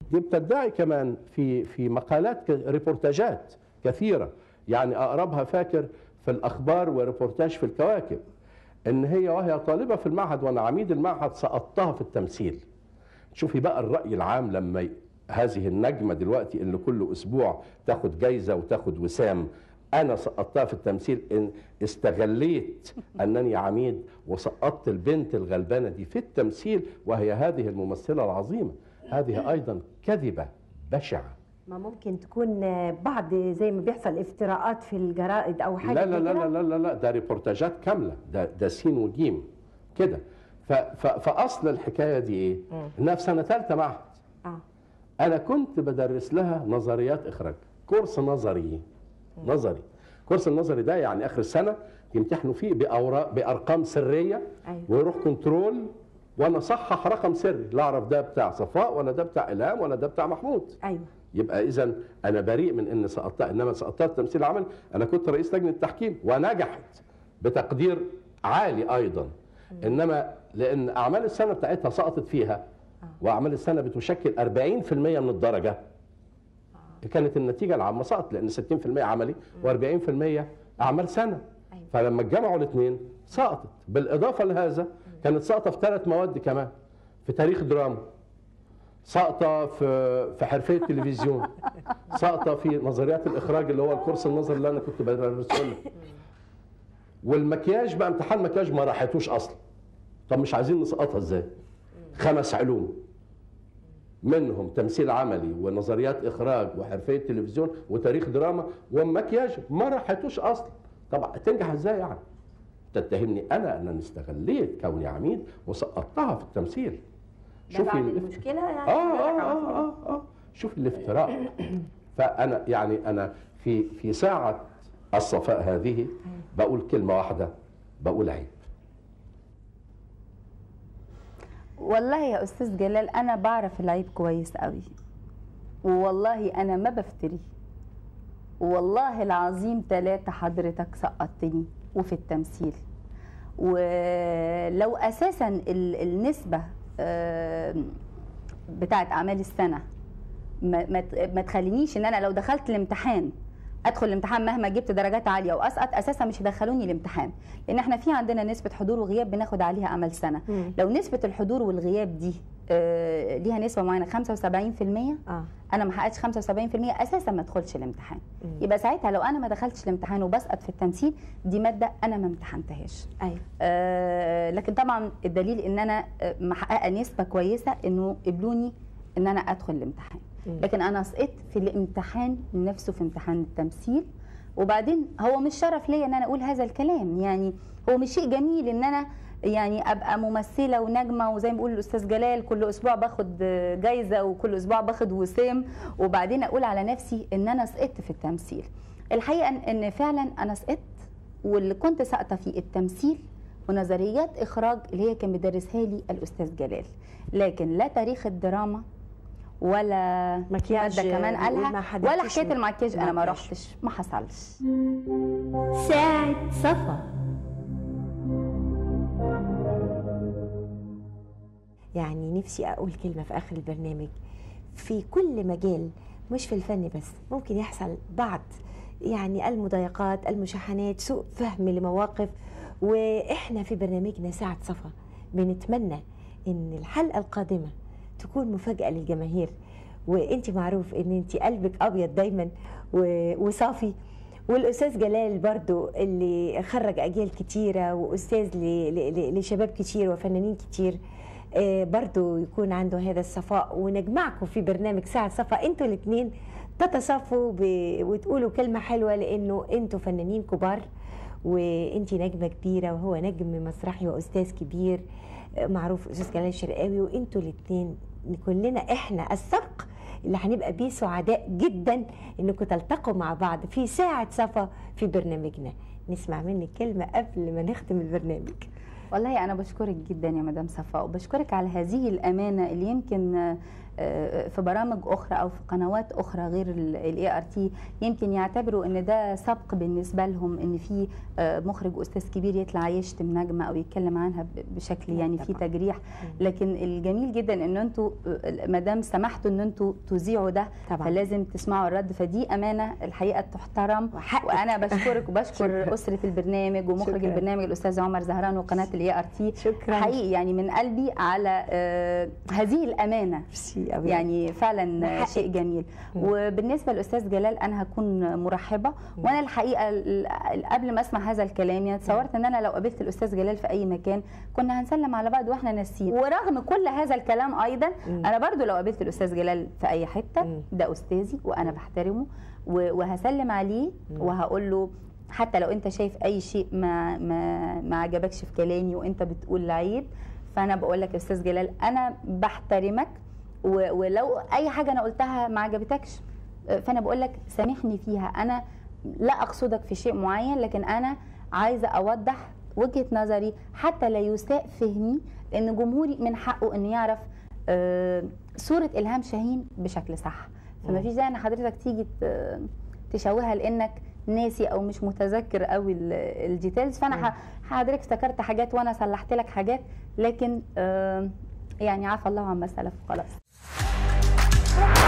دي بتدعي كمان في في مقالات ك- ريبورتاجات كثيره يعني اقربها فاكر في الاخبار وريبورتاج في الكواكب ان هي وهي طالبه في المعهد وانا عميد المعهد سقطتها في التمثيل شوفي بقى الراي العام لما ي... هذه النجمه دلوقتي اللي كل اسبوع تاخد جايزه وتاخد وسام انا سقطتها في التمثيل ان استغليت انني عميد وسقطت البنت الغلبانه دي في التمثيل وهي هذه الممثله العظيمه هذه ايضا كذبه بشعه ما ممكن تكون بعض زي ما بيحصل افتراءات في الجرائد او حاجه لا لا زي لا كده؟ لا لا لا, لا ده ريبورتاجات كامله ده ده سين وجيم كده ف- ف- فاصل الحكايه دي ايه؟ انها في سنه ثالثه معهد اه انا كنت بدرس لها نظريات اخراج كورس نظري نظري كورس النظري ده يعني اخر السنه يمتحنوا فيه باوراق بارقام سريه أيوة. ويروح كنترول وانا اصحح رقم سري لا اعرف ده بتاع صفاء ولا ده بتاع الهام ولا ده بتاع محمود ايوه يبقى اذا انا بريء من ان سقطتها انما سقطتها في تمثيل العمل انا كنت رئيس لجنه التحكيم ونجحت بتقدير عالي ايضا انما لان اعمال السنه بتاعتها سقطت فيها واعمال السنه بتشكل 40% من الدرجه كانت النتيجه العامه سقط لان 60% عملي و40% اعمال سنه أيوة. فلما اتجمعوا الاثنين سقطت بالاضافه لهذا كانت ساقطه في ثلاث مواد كمان في تاريخ دراما ساقطه في في حرفيه التلفزيون ساقطه في نظريات الاخراج اللي هو الكورس النظري اللي انا كنت بدرسه لها والمكياج بقى امتحان مكياج ما راحتوش اصلا طب مش عايزين نسقطها ازاي خمس علوم منهم تمثيل عملي ونظريات اخراج وحرفيه تلفزيون وتاريخ دراما ومكياج ما راحتوش اصلا طب تنجح ازاي يعني تتهمني انا ان انا استغليت كوني عميد وسقطتها في التمثيل ده بعد الاف- المشكله يعني اه اه اه اه, آه. شوف الافتراء فانا يعني انا في في ساعه الصفاء هذه بقول كلمه واحده بقول عيب والله يا استاذ جلال انا بعرف العيب كويس قوي والله انا ما بفتري والله العظيم ثلاثة حضرتك سقطتني وفي التمثيل ولو اساسا ال- النسبة آه، بتاعت اعمال السنة ما, ما ت- ما تخلينيش ان انا لو دخلت الامتحان ادخل الامتحان مهما جبت درجات عاليه واسقط اساسا مش هيدخلوني الامتحان لان احنا في عندنا نسبه حضور وغياب بناخد عليها امل سنه مم. لو نسبه الحضور والغياب دي آه، ليها نسبه معينه 75% اه انا ما حققتش 75% اساسا ما ادخلش الامتحان مم. يبقى ساعتها لو انا ما دخلتش الامتحان وبسقط في التمثيل دي ماده انا ما امتحنتهاش ايوه آه، لكن طبعا الدليل ان انا آه، محققه نسبه كويسه انه قبلوني ان انا ادخل الامتحان مم. لكن انا سقطت في الامتحان نفسه في امتحان التمثيل وبعدين هو مش شرف ليا ان انا اقول هذا الكلام يعني هو مش شيء جميل ان انا يعني ابقى ممثله ونجمه وزي ما بيقول الاستاذ جلال كل اسبوع باخد آه، جايزه وكل اسبوع باخد وسام وبعدين اقول على نفسي ان انا سقطت في التمثيل الحقيقه إن- ان فعلا انا سقطت واللي كنت ساقطه فيه التمثيل ونظريات اخراج اللي هي كان بيدرسها لي الاستاذ جلال لكن لا تاريخ الدراما ولا مكياج ماده كمان بيقول ما قالها حددتش ولا حكايه المكياج انا ما مكياج. رحتش ما حصلش ساعة صفا يعني نفسي اقول كلمه في اخر البرنامج في كل مجال مش في الفن بس ممكن يحصل بعض يعني المضايقات المشاحنات سوء فهم لمواقف واحنا في برنامجنا ساعه صفا بنتمنى ان الحلقه القادمه تكون مفاجاه للجماهير وانت معروف ان انت قلبك ابيض دايما و- وصافي والاستاذ جلال برضو اللي خرج اجيال كتيره واستاذ ل- ل- ل- لشباب كتير وفنانين كتير آه، برضو يكون عنده هذا الصفاء ونجمعكم في برنامج ساعة صفاء انتوا الاثنين تتصافوا ب... وتقولوا كلمة حلوة لانه انتوا فنانين كبار وانتي نجمة كبيرة وهو نجم مسرحي واستاذ كبير آه، معروف استاذ جلال الشرقاوي وانتوا الاثنين نكون لنا احنا السبق اللي هنبقى بيه سعداء جدا انكم تلتقوا مع بعض في ساعة صفا في برنامجنا نسمع منك كلمة قبل ما نختم البرنامج والله انا بشكرك جدا يا مدام صفاء وبشكرك على هذه الامانه اللي يمكن آه، آه، في برامج اخرى او في قنوات اخرى غير الاي ار تي يمكن يعتبروا ان ده سبق بالنسبه لهم ان في آه، مخرج استاذ كبير يطلع يشتم نجمه او يتكلم عنها ب- بشكل لا يعني فيه طبعاً. تجريح لكن الجميل جدا ان انتوا ما دام سمحتوا ان انتوا تذيعوا ده طبعاً. فلازم تسمعوا الرد فدي امانه الحقيقه تحترم وحقك. وانا بشكرك وبشكر شكراً. اسره البرنامج ومخرج شكراً. البرنامج الاستاذ عمر زهران وقناه الاي ار تي شكراً. حقيقي يعني من قلبي على آه، هذه الامانه ميرسي أوي. يعني فعلا حقك. شيء جميل وبالنسبه للاستاذ جلال انا هكون مرحبه وانا الحقيقه ال- ال- قبل ما اسمع هذا الكلام يعني تصورت ان انا لو قابلت الاستاذ جلال في اي مكان كنا هنسلم على بعض واحنا ناسيين ورغم كل هذا الكلام ايضا انا برضو لو قابلت الاستاذ جلال في اي حته مم. ده استاذي وانا بحترمه و- وهسلم عليه وهقول له حتى لو انت شايف اي شيء ما ما ما عجبكش في كلامي وانت بتقول عيب فانا بقول لك يا استاذ جلال انا بحترمك و- ولو اي حاجه انا قلتها ما عجبتكش فانا بقول لك سامحني فيها انا لا اقصدك في شيء معين لكن انا عايزه اوضح وجهه نظري حتى لا يساء فهمي لان جمهوري من حقه انه يعرف آه، صوره الهام شاهين بشكل صح فما فيش داعي ان حضرتك تيجي ت- تشوهها لانك ناسي او مش متذكر قوي ال- الديتيلز فانا ح- حضرتك افتكرت حاجات وانا صلحت لك حاجات لكن آه، يعني عفى الله عما سلف خلاص